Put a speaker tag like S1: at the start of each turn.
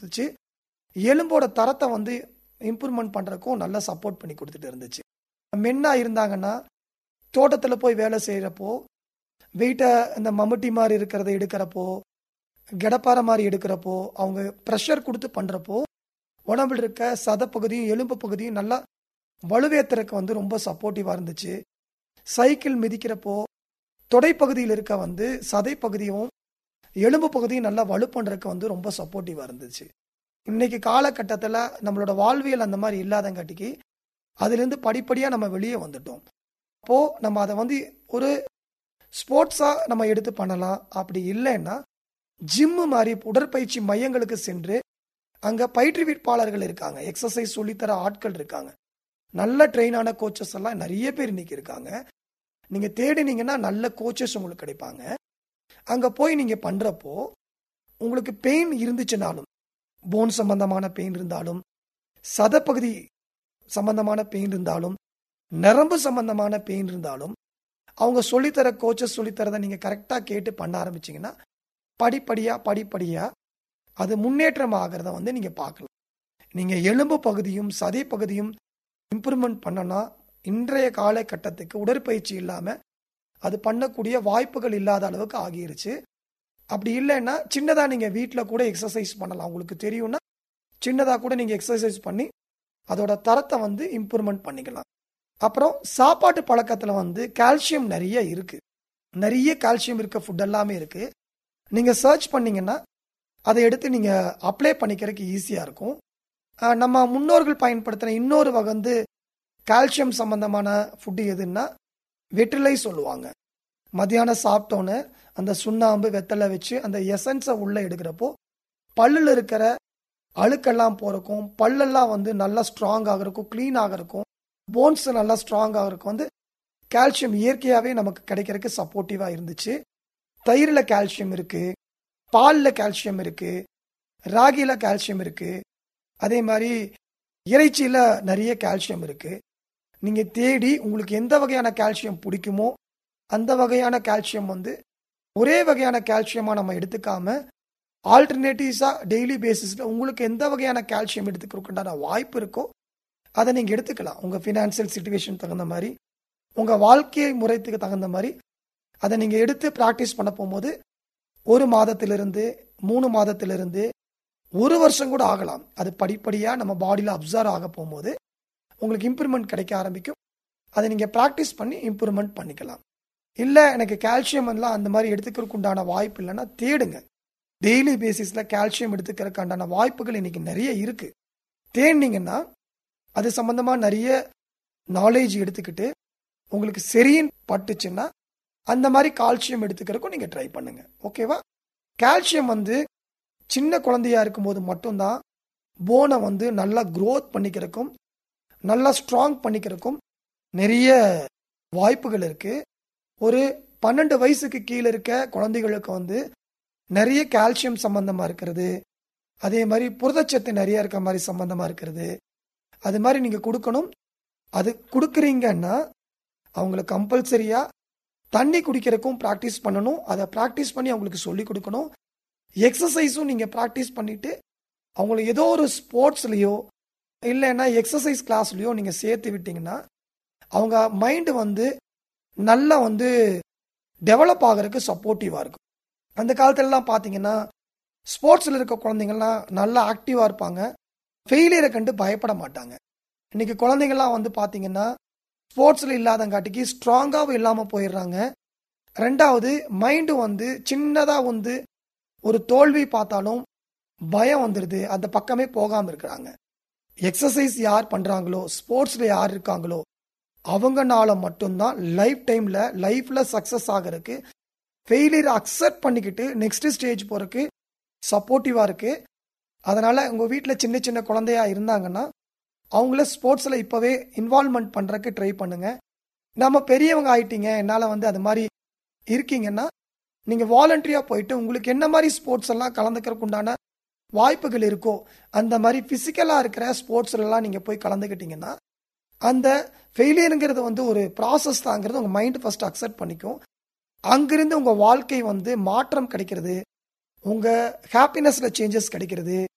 S1: கொடுத்துச்சு எலும்போட தரத்தை வந்து இம்ப்ரூவ்மெண்ட் பண்ணுறக்கும் நல்லா சப்போர்ட் பண்ணி கொடுத்துட்டு இருந்துச்சு மென்னா இருந்தாங்கன்னா தோட்டத்தில் போய் வேலை செய்கிறப்போ வெயிட்டை இந்த மம்முட்டி மாதிரி இருக்கிறத எடுக்கிறப்போ கிடப்பாறை மாதிரி எடுக்கிறப்போ அவங்க ப்ரெஷர் கொடுத்து பண்ணுறப்போ உடம்புல இருக்க சதப்பகுதியும் எலும்பு பகுதியும் நல்லா வலுவேத்துறதுக்கு வந்து ரொம்ப சப்போர்ட்டிவாக இருந்துச்சு சைக்கிள் மிதிக்கிறப்போ தொடைப்பகுதியில் இருக்க வந்து சதை பகுதியும் எலும்பு பகுதியும் நல்லா வலு பண்ணுறதுக்கு வந்து ரொம்ப சப்போர்ட்டிவாக இருந்துச்சு இன்னைக்கு காலகட்டத்தில் நம்மளோட வாழ்வியல் அந்த மாதிரி இல்லாதங்காட்டிக்கு அதுலேருந்து படிப்படியாக நம்ம வெளியே வந்துட்டோம் அப்போது நம்ம அதை வந்து ஒரு ஸ்போர்ட்ஸாக நம்ம எடுத்து பண்ணலாம் அப்படி இல்லைன்னா ஜிம்மு மாதிரி உடற்பயிற்சி மையங்களுக்கு சென்று அங்கே பயிற்றுவிப்பாளர்கள் இருக்காங்க எக்ஸசைஸ் சொல்லித்தர ஆட்கள் இருக்காங்க நல்ல ட்ரெயினான கோச்சஸ் எல்லாம் நிறைய பேர் இன்னைக்கு இருக்காங்க நீங்கள் தேடினீங்கன்னா நல்ல கோச்சஸ் உங்களுக்கு கிடைப்பாங்க அங்கே போய் நீங்கள் பண்ணுறப்போ உங்களுக்கு பெயின் இருந்துச்சுனாலும் போன் சம்பந்தமான பெயின் இருந்தாலும் சதப்பகுதி சம்பந்தமான பெயின் இருந்தாலும் நரம்பு சம்பந்தமான பெயின் இருந்தாலும் அவங்க சொல்லித்தர கோச்சஸ் சொல்லித்தரதை நீங்கள் கரெக்டாக கேட்டு பண்ண ஆரம்பிச்சிங்கன்னா படிப்படியாக படிப்படியாக அது முன்னேற்றம் ஆகிறத வந்து நீங்கள் பார்க்கலாம் நீங்கள் எலும்பு பகுதியும் சதை பகுதியும் இம்ப்ரூவ்மெண்ட் பண்ணனா இன்றைய காலகட்டத்துக்கு உடற்பயிற்சி இல்லாமல் அது பண்ணக்கூடிய வாய்ப்புகள் இல்லாத அளவுக்கு ஆகிருச்சு அப்படி இல்லைன்னா சின்னதாக நீங்கள் வீட்டில் கூட எக்ஸசைஸ் பண்ணலாம் உங்களுக்கு தெரியும்னா சின்னதாக கூட நீங்கள் எக்ஸசைஸ் பண்ணி அதோட தரத்தை வந்து இம்ப்ரூவ்மெண்ட் பண்ணிக்கலாம் அப்புறம் சாப்பாட்டு பழக்கத்தில் வந்து கால்சியம் நிறைய இருக்கு நிறைய கால்சியம் இருக்க ஃபுட் எல்லாமே இருக்கு நீங்கள் சர்ச் பண்ணீங்கன்னா அதை எடுத்து நீங்கள் அப்ளை பண்ணிக்கிறதுக்கு ஈஸியாக இருக்கும் ஆஹ் நம்ம முன்னோர்கள் பயன்படுத்தின இன்னொரு வகை வந்து கால்சியம் சம்பந்தமான ஃபுட்டு எதுன்னா வெற்றிலை சொல்லுவாங்க மத்தியானம் சாப்பிட்டோன்னு அந்த சுண்ணாம்பு வெத்தலை வச்சு அந்த எசன்ஸை உள்ளே எடுக்கிறப்போ பல்லில் இருக்கிற அழுக்கெல்லாம் போகிறக்கும் பல்லெல்லாம் வந்து நல்லா ஸ்ட்ராங் ஆகிறக்கும் க்ளீன் ஆகிறக்கும் போன்ஸ் நல்லா ஸ்ட்ராங் ஆகிறதுக்கு வந்து கால்சியம் இயற்கையாகவே நமக்கு கிடைக்கிறதுக்கு சப்போர்ட்டிவாக இருந்துச்சு தயிரில் கால்சியம் இருக்குது பாலில் கால்சியம் இருக்குது ராகியில் கால்சியம் இருக்குது அதே மாதிரி இறைச்சியில் நிறைய கால்சியம் இருக்குது நீங்கள் தேடி உங்களுக்கு எந்த வகையான கால்சியம் பிடிக்குமோ அந்த வகையான கால்சியம் வந்து ஒரே வகையான கால்சியமாக நம்ம எடுத்துக்காம ஆல்டர்னேட்டிவ்ஸாக டெய்லி பேசிஸில் உங்களுக்கு எந்த வகையான கால்சியம் எடுத்துக்கிறதுக்குண்டான வாய்ப்பு இருக்கோ அதை நீங்கள் எடுத்துக்கலாம் உங்கள் ஃபினான்சியல் சுச்சுவேஷன் தகுந்த மாதிரி உங்கள் வாழ்க்கை முறைத்துக்கு தகுந்த மாதிரி அதை நீங்கள் எடுத்து ப்ராக்டிஸ் பண்ண போகும்போது ஒரு மாதத்திலிருந்து மூணு மாதத்திலிருந்து ஒரு வருஷம் கூட ஆகலாம் அது படிப்படியாக நம்ம பாடியில் அப்சர்வ் ஆக போகும்போது உங்களுக்கு இம்ப்ரூவ்மெண்ட் கிடைக்க ஆரம்பிக்கும் அதை நீங்கள் ப்ராக்டிஸ் பண்ணி இம்ப்ரூவ்மெண்ட் பண்ணிக்கலாம் இல்லை எனக்கு கால்சியம் எல்லாம் அந்த மாதிரி எடுத்துக்கிறதுக்கு உண்டான வாய்ப்பு இல்லைன்னா தேடுங்க டெய்லி பேசிஸில் கால்சியம் எடுத்துக்கிறதுக்கு உண்டான வாய்ப்புகள் இன்னைக்கு நிறைய இருக்கு தேடினீங்கன்னா அது சம்பந்தமாக நிறைய நாலேஜ் எடுத்துக்கிட்டு உங்களுக்கு சரின்னு பட்டுச்சுன்னா அந்த மாதிரி கால்சியம் எடுத்துக்கிறதுக்கும் நீங்கள் ட்ரை பண்ணுங்க ஓகேவா கால்சியம் வந்து சின்ன குழந்தையா இருக்கும்போது மட்டும்தான் போனை வந்து நல்லா க்ரோத் பண்ணிக்கிறதுக்கும் நல்லா ஸ்ட்ராங் பண்ணிக்கிறதுக்கும் நிறைய வாய்ப்புகள் இருக்கு ஒரு பன்னெண்டு வயசுக்கு கீழே இருக்க குழந்தைகளுக்கு வந்து நிறைய கால்சியம் சம்பந்தமா இருக்கிறது அதே மாதிரி புரதச்சத்து நிறைய இருக்க மாதிரி சம்பந்தமா இருக்கிறது அது மாதிரி நீங்க கொடுக்கணும் அது கொடுக்குறீங்கன்னா அவங்களுக்கு கம்பல்சரியா தண்ணி குடிக்கிறதுக்கும் ப்ராக்டிஸ் பண்ணணும் அதை ப்ராக்டிஸ் பண்ணி அவங்களுக்கு சொல்லி கொடுக்கணும் எக்ஸசைஸும் நீங்கள் ப்ராக்டிஸ் பண்ணிட்டு அவங்கள ஏதோ ஒரு ஸ்போர்ட்ஸ்லேயோ இல்லைன்னா எக்ஸசைஸ் கிளாஸ்லேயோ நீங்கள் சேர்த்து விட்டீங்கன்னா அவங்க மைண்டு வந்து நல்லா வந்து டெவலப் ஆகிறதுக்கு சப்போர்ட்டிவாக இருக்கும் அந்த காலத்துலலாம் பார்த்தீங்கன்னா ஸ்போர்ட்ஸில் இருக்க குழந்தைங்கள்லாம் நல்லா ஆக்டிவாக இருப்பாங்க ஃபெயிலியரை கண்டு பயப்பட மாட்டாங்க இன்னைக்கு குழந்தைங்கள்லாம் வந்து பார்த்தீங்கன்னா ஸ்போர்ட்ஸில் இல்லாதங்காட்டிக்கு ஸ்ட்ராங்காகவும் இல்லாமல் போயிடுறாங்க ரெண்டாவது மைண்டு வந்து சின்னதாக வந்து ஒரு தோல்வி பார்த்தாலும் பயம் வந்துடுது அந்த பக்கமே போகாமல் இருக்கிறாங்க எக்ஸசைஸ் யார் பண்ணுறாங்களோ ஸ்போர்ட்ஸில் யார் இருக்காங்களோ அவங்கனால மட்டும்தான் லைஃப் டைமில் லைஃப்பில் சக்ஸஸ் ஆகிறதுக்கு ஃபெயிலியர் அக்செப்ட் பண்ணிக்கிட்டு நெக்ஸ்ட் ஸ்டேஜ் போகிறதுக்கு சப்போர்ட்டிவாக இருக்குது அதனால் உங்கள் வீட்டில் சின்ன சின்ன குழந்தையா இருந்தாங்கன்னா அவங்கள ஸ்போர்ட்ஸில் இப்போவே இன்வால்மெண்ட் பண்ணுறக்கு ட்ரை பண்ணுங்க நம்ம பெரியவங்க ஆயிட்டீங்க என்னால் வந்து அது மாதிரி இருக்கீங்கன்னா நீங்கள் வாலண்டரியாக போயிட்டு உங்களுக்கு என்ன மாதிரி ஸ்போர்ட்ஸ் எல்லாம் கலந்துக்கிறதுக்கு உண்டான வாய்ப்புகள் இருக்கோ அந்த மாதிரி ஃபிசிக்கலாக இருக்கிற ஸ்போர்ட்ஸ்லாம் நீங்கள் போய் கலந்துக்கிட்டீங்கன்னா அந்த ஃபெயிலியருங்கிறது வந்து ஒரு ப்ராசஸ் தாங்கிறது உங்கள் மைண்ட் ஃபர்ஸ்ட் அக்செப்ட் பண்ணிக்கும் அங்கிருந்து உங்கள் வாழ்க்கை வந்து மாற்றம் கிடைக்கிறது உங்கள் ஹாப்பினஸில் சேஞ்சஸ் கிடைக்கிறது